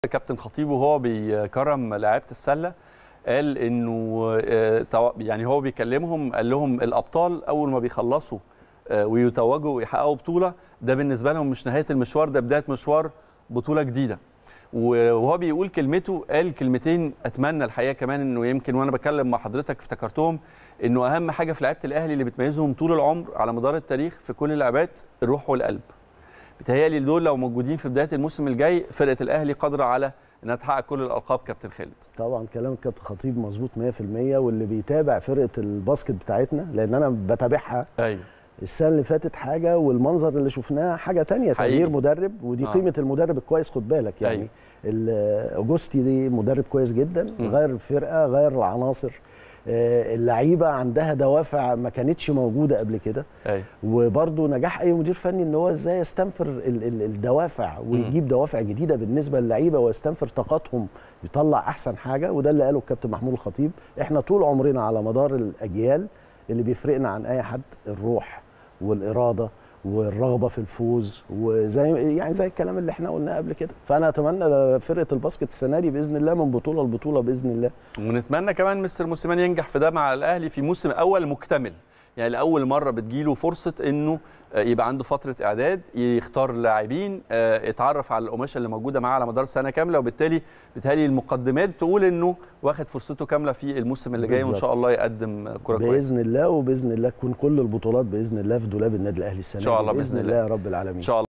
كابتن خطيب وهو بيكرم لاعيبه السله قال انه آه، تو- يعني هو بيكلمهم قال لهم الابطال اول ما بيخلصوا آه، ويتوجوا ويحققوا بطوله ده بالنسبه لهم مش نهايه المشوار ده بدايه مشوار بطوله جديده وهو بيقول كلمته قال كلمتين اتمنى الحقيقه كمان انه يمكن وانا بكلم مع حضرتك افتكرتهم انه اهم حاجه في لعيبه الاهلي اللي بتميزهم طول العمر على مدار التاريخ في كل اللعبات الروح والقلب بيتهيألي دول لو موجودين في بدايه الموسم الجاي فرقه الاهلي قادره على انها تحقق كل الالقاب كابتن خالد طبعا كلام الكابتن خطيب مظبوط 100% واللي بيتابع فرقه الباسكت بتاعتنا لان انا بتابعها ايوه السنه اللي فاتت حاجه والمنظر اللي شفناه حاجه تانية حقيقي. تغيير مدرب ودي آه. آه. قيمه المدرب الكويس خد بالك يعني أيوة. ال- اوجوستي دي مدرب كويس جدا مم. غير الفرقه غير العناصر آه، اللعيبه عندها دوافع ما كانتش موجوده قبل كده ايوه وبرضه نجاح اي مدير فني ان هو ازاي يستنفر ال- ال- الدوافع ويجيب دوافع جديده بالنسبه للعيبه ويستنفر طاقاتهم يطلع احسن حاجه وده اللي قاله الكابتن محمود الخطيب احنا طول عمرنا على مدار الاجيال اللي بيفرقنا عن اي حد الروح والاراده والرغبه في الفوز وزي يعني زي الكلام اللي احنا قلناه قبل كده فانا اتمنى فرقه الباسكت السنه دي باذن الله من بطوله لبطوله باذن الله ونتمنى كمان مستر موسيماني ينجح في ده مع الاهلي في موسم اول مكتمل يعني لاول مره بتجيله فرصه انه آه، يبقى عنده فتره اعداد يختار لاعبين آه، يتعرف على القماشه اللي موجوده معاه على مدار سنه كامله وبالتالي بالتالي المقدمات تقول انه واخد فرصته كامله في الموسم اللي جاي وان شاء بالظبط. الله يقدم كره كويسه باذن الله وباذن الله تكون كل البطولات باذن الله في دولاب النادي الاهلي السنه إن شاء الله دي بإذن باذن الله. الله يا رب العالمين ان شاء الله